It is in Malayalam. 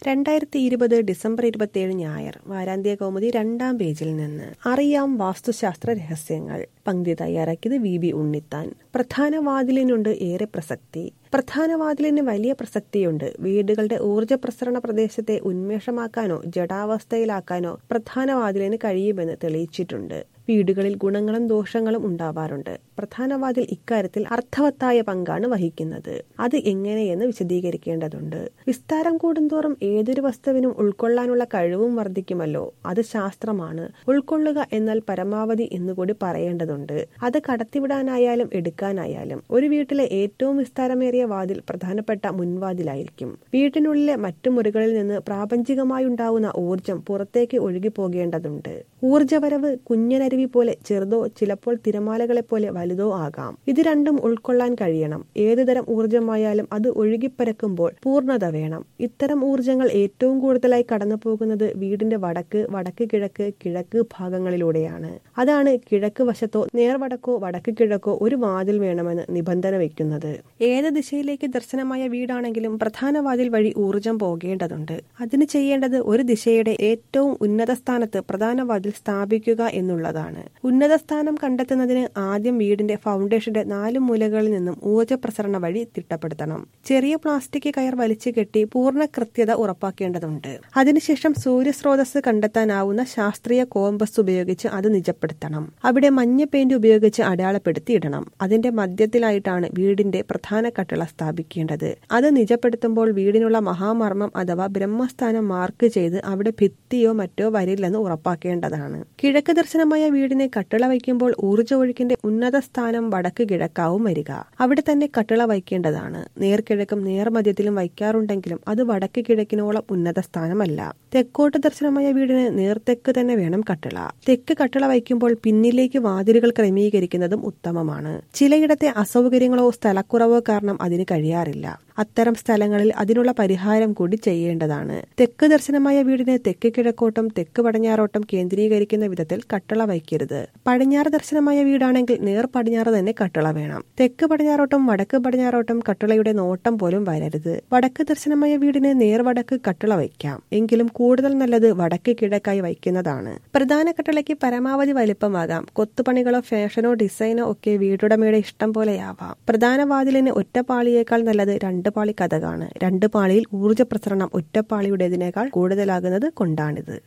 രണ്ടായിരത്തി ഇരുപത് ഡിസംബർ ഇരുപത്തിയേഴ് ഞായർ വാരാന്ത്യ കൗമുദി രണ്ടാം പേജിൽ നിന്ന് അറിയാം വാസ്തുശാസ്ത്ര രഹസ്യങ്ങൾ പങ്ക്തി തയ്യാറാക്കിയത് വി ബി ഉണ്ണിത്താൻ പ്രധാന വാതിലിനുണ്ട് ഏറെ പ്രസക്തി പ്രധാന വാതിലിന് വലിയ പ്രസക്തിയുണ്ട് വീടുകളുടെ ഊർജ്ജ പ്രസരണ പ്രദേശത്തെ ഉന്മേഷമാക്കാനോ ജഡാവസ്ഥയിലാക്കാനോ പ്രധാന വാതിലിന് കഴിയുമെന്ന് തെളിയിച്ചിട്ടുണ്ട് വീടുകളിൽ ഗുണങ്ങളും ദോഷങ്ങളും ഉണ്ടാവാറുണ്ട് പ്രധാന വാതിൽ ഇക്കാര്യത്തിൽ അർത്ഥവത്തായ പങ്കാണ് വഹിക്കുന്നത് അത് എങ്ങനെയെന്ന് വിശദീകരിക്കേണ്ടതുണ്ട് വിസ്താരം കൂടുന്തോറും ഏതൊരു വസ്തുവിനും ഉൾക്കൊള്ളാനുള്ള കഴിവും വർദ്ധിക്കുമല്ലോ അത് ശാസ്ത്രമാണ് ഉൾക്കൊള്ളുക എന്നാൽ പരമാവധി എന്നുകൂടി പറയേണ്ടതുണ്ട് അത് കടത്തിവിടാനായാലും എടുക്കാനായാലും ഒരു വീട്ടിലെ ഏറ്റവും വിസ്താരമേറിയ വാതിൽ പ്രധാനപ്പെട്ട മുൻവാതിലായിരിക്കും വീട്ടിനുള്ളിലെ മറ്റു മുറികളിൽ നിന്ന് പ്രാപഞ്ചികമായുണ്ടാവുന്ന ഊർജം പുറത്തേക്ക് ഒഴുകി പോകേണ്ടതുണ്ട് ഊർജവരവ് കുഞ്ഞനരുവി പോലെ ചെറുതോ ചിലപ്പോൾ തിരമാലകളെ പോലെ വലുതോ ആകാം ഇത് രണ്ടും ഉൾക്കൊള്ളാൻ കഴിയണം ഏതുതരം ഊർജമായാലും അത് ഒഴുകിപ്പരക്കുമ്പോൾ പൂർണ്ണത വേണം ഇത്തരം ഊർജങ്ങൾ ഏറ്റവും കൂടുതലായി കടന്നു പോകുന്നത് വീടിന്റെ വടക്ക് വടക്ക് കിഴക്ക് കിഴക്ക് ഭാഗങ്ങളിലൂടെയാണ് അതാണ് കിഴക്ക് വശത്തോ നേർവടക്കോ വടക്ക് കിഴക്കോ ഒരു വാതിൽ വേണമെന്ന് നിബന്ധന വെക്കുന്നത് ഏത് ദിശയിലേക്ക് ദർശനമായ വീടാണെങ്കിലും പ്രധാന വാതിൽ വഴി ഊർജം പോകേണ്ടതുണ്ട് അതിന് ചെയ്യേണ്ടത് ഒരു ദിശയുടെ ഏറ്റവും ഉന്നത സ്ഥാനത്ത് പ്രധാന വാതിൽ സ്ഥാപിക്കുക എന്നുള്ളതാണ് ഉന്നത സ്ഥാനം കണ്ടെത്തുന്നതിന് ആദ്യം വീടിന്റെ ഫൗണ്ടേഷന്റെ നാല് മൂലകളിൽ നിന്നും ഊർജ്ജ പ്രസരണ വഴി തിട്ടപ്പെടുത്തണം ചെറിയ പ്ലാസ്റ്റിക് കയർ വലിച്ചു കെട്ടി പൂർണ്ണ കൃത്യത ഉറപ്പാക്കേണ്ടതുണ്ട് അതിനുശേഷം സൂര്യസ്രോതസ് കണ്ടെത്താനാവുന്ന ശാസ്ത്രീയ കോമ്പസ് ഉപയോഗിച്ച് അത് നിജപ്പെടുത്തണം അവിടെ മഞ്ഞ പെയിന്റ് ഉപയോഗിച്ച് അടയാളപ്പെടുത്തി ഇടണം അതിന്റെ മധ്യത്തിലായിട്ടാണ് വീടിന്റെ പ്രധാന കട്ടിള സ്ഥാപിക്കേണ്ടത് അത് നിജപ്പെടുത്തുമ്പോൾ വീടിനുള്ള മഹാമർമ്മം അഥവാ ബ്രഹ്മസ്ഥാനം മാർക്ക് ചെയ്ത് അവിടെ ഭിത്തിയോ മറ്റോ വരില്ലെന്ന് ഉറപ്പാക്കേണ്ടതാണ് കിഴക്ക് ദർശനമായ വീടിനെ കട്ടിള വയ്ക്കുമ്പോൾ ഊർജ്ജ ഒഴുക്കിന്റെ ഉന്നത സ്ഥാനം വടക്ക് കിഴക്കാവും വരിക അവിടെ തന്നെ കട്ടിള വയ്ക്കേണ്ടതാണ് നേർക്കിഴക്കും നേർമധ്യത്തിലും വയ്ക്കാറുണ്ടെങ്കിലും അത് വടക്ക് കിഴക്കിനോളം ഉന്നത സ്ഥാനമല്ല തെക്കോട്ട് ദർശനമായ വീടിന് നേർതെക്ക് തന്നെ വേണം കട്ടിള തെക്ക് കട്ടിള വയ്ക്കുമ്പോൾ പിന്നിലേക്ക് വാതിലുകൾ ക്രമീകരിക്കുന്നതും ഉത്തമമാണ് ചിലയിടത്തെ അസൗകര്യങ്ങളോ സ്ഥലക്കുറവോ കാരണം അതിന് കഴിയാറില്ല അത്തരം സ്ഥലങ്ങളിൽ അതിനുള്ള പരിഹാരം കൂടി ചെയ്യേണ്ടതാണ് തെക്ക് ദർശനമായ വീടിന് തെക്ക് കിഴക്കോട്ടം തെക്ക് പടിഞ്ഞാറോട്ടം കേന്ദ്രീകരിക്കുന്ന വിധത്തിൽ കട്ടള വയ്ക്കരുത് പടിഞ്ഞാറ് ദർശനമായ വീടാണെങ്കിൽ നേർ പടിഞ്ഞാറ് തന്നെ കട്ടള വേണം തെക്ക് പടിഞ്ഞാറോട്ടം വടക്ക് പടിഞ്ഞാറോട്ടം കട്ടളയുടെ നോട്ടം പോലും വരരുത് വടക്ക് ദർശനമായ വീടിന് നേർ വടക്ക് കട്ടള വയ്ക്കാം എങ്കിലും കൂടുതൽ നല്ലത് വടക്ക് കിഴക്കായി വയ്ക്കുന്നതാണ് പ്രധാന കട്ടളയ്ക്ക് പരമാവധി വലിപ്പമാകാം കൊത്തുപണികളോ ഫാഷനോ ഡിസൈനോ ഒക്കെ വീട്ടുടമയുടെ ഇഷ്ടം പോലെയാവാം പ്രധാന വാതിലിന് ഒറ്റപ്പാളിയേക്കാൾ നല്ലത് രണ്ട് പാളി കഥകാണ് രണ്ട് പാളിയിൽ ഊർജ്ജ പ്രസരണം ഒറ്റപ്പാളിയുടേതിനേക്കാൾ കൂടുതലാകുന്നത് കൊണ്ടാണിത്